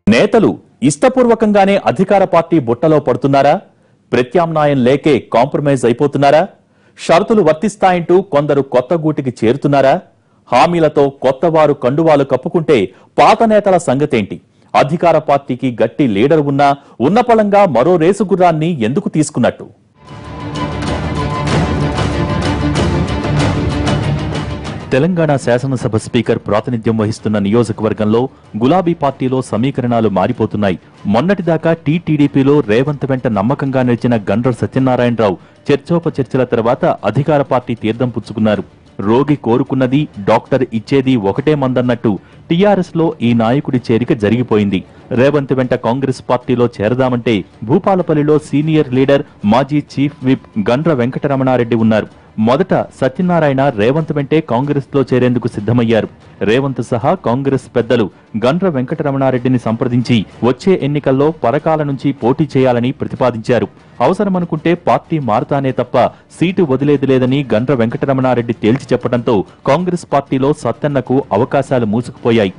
నేతలు ఇష్టపూర్వకంగానే అధికార పార్టీ బుట్టలో పడుతున్నారా ప్రత్యామ్నాయం లేకే కాంప్రమైజ్ అయిపోతున్నారా షరతులు వర్తిస్తాయంటూ కొందరు కొత్త గూటికి చేరుతున్నారా హామీలతో కొత్తవారు కండువాలు కప్పుకుంటే పాత నేతల సంగతేంటి అధికార పార్టీకి గట్టి లీడర్ ఉన్నా ఉన్నపళంగా మరో రేసు గుర్రాన్ని ఎందుకు తీసుకున్నట్టు తెలంగాణ శాసనసభ స్పీకర్ ప్రాతినిధ్యం వహిస్తున్న నియోజకవర్గంలో గులాబీ పార్టీలో సమీకరణాలు మారిపోతున్నాయి మొన్నటిదాకా టీటీడీపీలో రేవంత్ వెంట నమ్మకంగా నిలిచిన గండ్ర సత్యనారాయణరావు చర్చోపచర్చల తర్వాత అధికార పార్టీ తీర్థం పుచ్చుకున్నారు రోగి కోరుకున్నది డాక్టర్ ఇచ్చేది ఒకటే మందన్నట్టు టీఆర్ఎస్ లో ఈ నాయకుడి చేరిక జరిగిపోయింది రేవంత్ వెంట కాంగ్రెస్ పార్టీలో చేరదామంటే భూపాలపల్లిలో సీనియర్ లీడర్ మాజీ చీఫ్ విప్ గండ్ర వెంకటరమణారెడ్డి ఉన్నారు మొదట సత్యనారాయణ రేవంత్ వెంటే కాంగ్రెస్ లో చేరేందుకు సిద్ధమయ్యారు రేవంత్ సహా కాంగ్రెస్ పెద్దలు గండ్ర వెంకటరమణారెడ్డిని సంప్రదించి వచ్చే ఎన్నికల్లో పరకాల నుంచి పోటీ చేయాలని ప్రతిపాదించారు అవసరమనుకుంటే పార్టీ మారతానే తప్ప సీటు వదిలేది లేదని గండ్ర వెంకటరమణారెడ్డి తేల్చి చెప్పడంతో కాంగ్రెస్ పార్టీలో సత్తన్నకు అవకాశాలు మూసుకుపోయాయి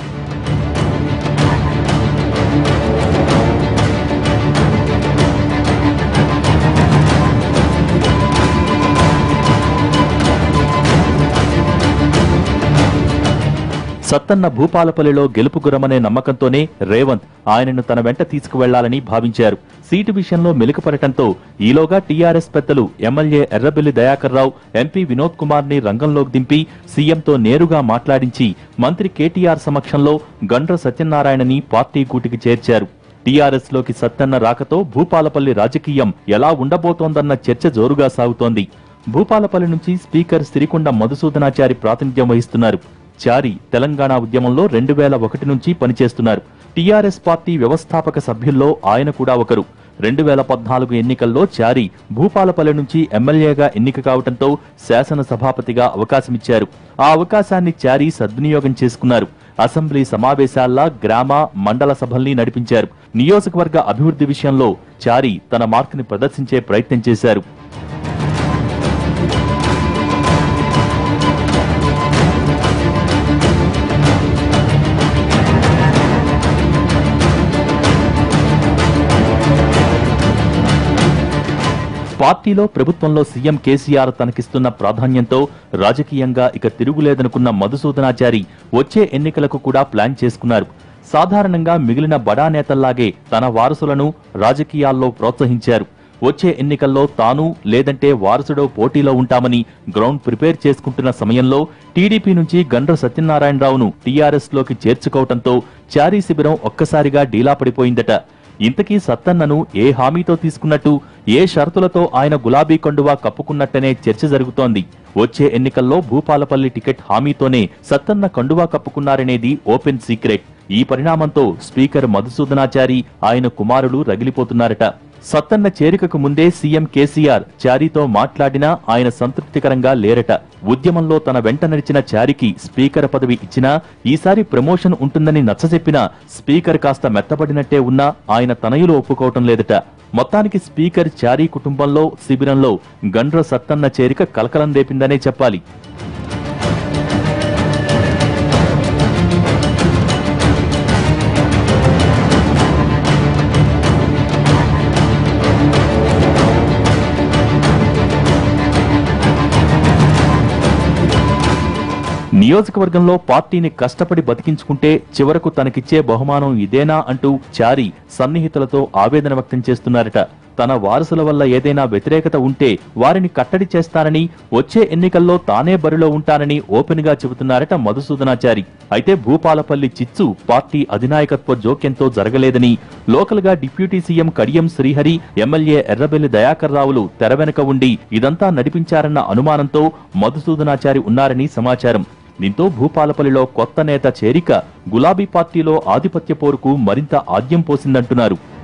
సత్తన్న భూపాలపల్లిలో గెలుపు గురమనే నమ్మకంతోనే రేవంత్ ఆయనను తన వెంట తీసుకువెళ్లాలని భావించారు సీటు విషయంలో మెలుకుపడటంతో ఈలోగా టీఆర్ఎస్ పెద్దలు ఎమ్మెల్యే ఎర్రబెల్లి దయాకర్ రావు ఎంపీ వినోద్ కుమార్ ని రంగంలోకి దింపి సీఎంతో నేరుగా మాట్లాడించి మంత్రి కేటీఆర్ సమక్షంలో గండ్ర సత్యనారాయణని పార్టీ గూటికి చేర్చారు టీఆర్ఎస్ లోకి సత్తన్న రాకతో భూపాలపల్లి రాజకీయం ఎలా ఉండబోతోందన్న చర్చ జోరుగా సాగుతోంది భూపాలపల్లి నుంచి స్పీకర్ సిరికొండ మధుసూదనాచారి ప్రాతినిధ్యం వహిస్తున్నారు చారి తెలంగాణ ఉద్యమంలో రెండు వేల ఒకటి నుంచి పనిచేస్తున్నారు టీఆర్ఎస్ పార్టీ వ్యవస్థాపక సభ్యుల్లో ఆయన కూడా ఒకరు రెండు వేల పద్నాలుగు ఎన్నికల్లో చారి భూపాలపల్లి నుంచి ఎమ్మెల్యేగా ఎన్నిక కావడంతో శాసన సభాపతిగా అవకాశమిచ్చారు ఆ అవకాశాన్ని చారి సద్వినియోగం చేసుకున్నారు అసెంబ్లీ సమావేశాల్లా గ్రామ మండల సభల్ని నడిపించారు నియోజకవర్గ అభివృద్ధి విషయంలో చారి తన మార్కుని ప్రదర్శించే ప్రయత్నం చేశారు పార్టీలో ప్రభుత్వంలో సీఎం కేసీఆర్ తనకిస్తున్న ప్రాధాన్యంతో రాజకీయంగా ఇక తిరుగులేదనుకున్న మధుసూదనాచారి వచ్చే ఎన్నికలకు కూడా ప్లాన్ చేసుకున్నారు సాధారణంగా మిగిలిన బడా నేతల్లాగే తన వారసులను రాజకీయాల్లో ప్రోత్సహించారు వచ్చే ఎన్నికల్లో తాను లేదంటే వారసుడో పోటీలో ఉంటామని గ్రౌండ్ ప్రిపేర్ చేసుకుంటున్న సమయంలో టీడీపీ నుంచి గండ్ర సత్యనారాయణరావును టీఆర్ఎస్ లోకి చేర్చుకోవడంతో చారీ శిబిరం ఒక్కసారిగా డీలా పడిపోయిందట ఇంతకీ సత్తన్నను ఏ హామీతో తీసుకున్నట్టు ఏ షరతులతో ఆయన గులాబీ కండువా కప్పుకున్నట్టనే చర్చ జరుగుతోంది వచ్చే ఎన్నికల్లో భూపాలపల్లి టికెట్ హామీతోనే సత్తన్న కండువా కప్పుకున్నారనేది ఓపెన్ సీక్రెట్ ఈ పరిణామంతో స్పీకర్ మధుసూదనాచారి ఆయన కుమారులు రగిలిపోతున్నారట సత్తన్న చేరికకు ముందే సీఎం కేసీఆర్ చారీతో మాట్లాడినా ఆయన సంతృప్తికరంగా లేరట ఉద్యమంలో తన వెంట నడిచిన చారికి స్పీకర్ పదవి ఇచ్చినా ఈసారి ప్రమోషన్ ఉంటుందని నచ్చజెప్పినా స్పీకర్ కాస్త మెత్తబడినట్టే ఉన్నా ఆయన తనయులు ఒప్పుకోవటం లేదట మొత్తానికి స్పీకర్ చారీ కుటుంబంలో శిబిరంలో గండ్ర సత్తన్న చేరిక కలకలం రేపిందనే చెప్పాలి నియోజకవర్గంలో పార్టీని కష్టపడి బతికించుకుంటే చివరకు తనకిచ్చే బహుమానం ఇదేనా అంటూ చారి సన్నిహితులతో ఆవేదన వ్యక్తం చేస్తున్నారట తన వారసుల వల్ల ఏదైనా వ్యతిరేకత ఉంటే వారిని కట్టడి చేస్తానని వచ్చే ఎన్నికల్లో తానే బరిలో ఉంటానని ఓపెన్ గా చెబుతున్నారట మధుసూదనాచారి అయితే భూపాలపల్లి చిచ్చు పార్టీ అధినాయకత్వ జోక్యంతో జరగలేదని లోకల్ గా deputy CM Kadiyam Srihari MLA Errabelli Dayakar రావులు తెర వెనుక ఉండి ఇదంతా నడిపించారన్న అనుమానంతో మధుసూదనాచారి ఉన్నారని సమాచారం దీంతో భూపాలపల్లిలో కొత్త నేత చేరిక గులాబీ పార్టీలో ఆధిపత్య పోరుకు మరింత ఆద్యం పోసిందంటున్నారు